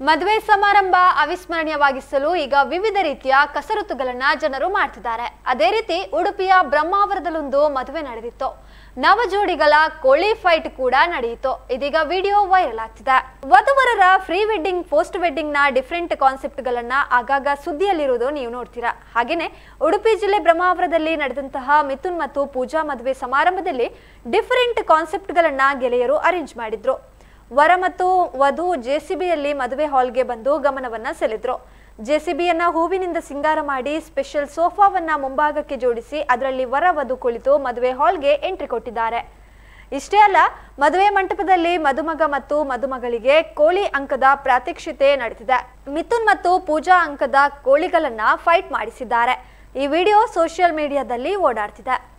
ಮದುವೆ ಸಮಾರಂಭ ಅವಿಸ್ಮರಣೀಯವಾಗಿಸಲು ಈಗ ವಿವಿಧ ರೀತಿಯ ಕಸರತ್ತುಗಳನ್ನ ಜನರು ಮಾಡ್ತಿದ್ದಾರೆ ಅದೇ ರೀತಿ ಉಡುಪಿಯ ಬ್ರಹ್ಮಾವರದಲ್ಲೊಂದು ಮದುವೆ ನಡೆದಿತ್ತು ನವ ಜೋಡಿಗಳ ಕೋಳಿ ಫೈಟ್ ಕೂಡ ನಡೆಯಿತು ಇದೀಗ ವಿಡಿಯೋ ವೈರಲ್ ಆಗ್ತಿದೆ ವಧುವರರ ಫ್ರೀ ವೆಡ್ಡಿಂಗ್ ಪೋಸ್ಟ್ ವೆಡ್ಡಿಂಗ್ ನ ಡಿಫ್ರೆಂಟ್ ಕಾನ್ಸೆಪ್ಟ್ ಗಳನ್ನ ಆಗಾಗ ಸುದ್ದಿಯಲ್ಲಿರುವುದು ನೀವು ನೋಡ್ತೀರಾ ಹಾಗೇನೆ ಉಡುಪಿ ಜಿಲ್ಲೆ ಬ್ರಹ್ಮಾವರದಲ್ಲಿ ನಡೆದಂತಹ ಮಿಥುನ್ ಮತ್ತು ಪೂಜಾ ಮದುವೆ ಸಮಾರಂಭದಲ್ಲಿ ಡಿಫರೆಂಟ್ ಕಾನ್ಸೆಪ್ಟ್ ಗಳನ್ನ ಗೆಳೆಯರು ಅರೇಂಜ್ ಮಾಡಿದ್ರು ವರ ಮತ್ತು ವಧು ಜೆಸಿಬಿಯಲ್ಲಿ ಮದುವೆ ಹಾಲ್ಗೆ ಬಂದು ಗಮನವನ್ನ ಸೆಳೆದ್ರು ಜೆಸಿಬಿಯನ್ನ ಹೂವಿನಿಂದ ಸಿಂಗಾರ ಮಾಡಿ ಸ್ಪೆಷಲ್ ಸೋಫಾವನ್ನ ಮುಂಭಾಗಕ್ಕೆ ಜೋಡಿಸಿ ಅದರಲ್ಲಿ ವರ ವಧು ಕುಳಿತು ಮದುವೆ ಹಾಲ್ಗೆ ಎಂಟ್ರಿ ಕೊಟ್ಟಿದ್ದಾರೆ ಇಷ್ಟೇ ಅಲ್ಲ ಮದುವೆ ಮಂಟಪದಲ್ಲಿ ಮದುಮಗ ಮತ್ತು ಮದುಮಗಳಿಗೆ ಕೋಳಿ ಅಂಕದ ಪ್ರಾತ್ಯಕ್ಷಿತೆ ನಡೆದಿದೆ ಮಿಥುನ್ ಮತ್ತು ಪೂಜಾ ಅಂಕದ ಕೋಳಿಗಳನ್ನ ಫೈಟ್ ಮಾಡಿಸಿದ್ದಾರೆ ಈ ವಿಡಿಯೋ ಸೋಷಿಯಲ್ ಮೀಡಿಯಾದಲ್ಲಿ ಓಡಾಡ್ತಿದೆ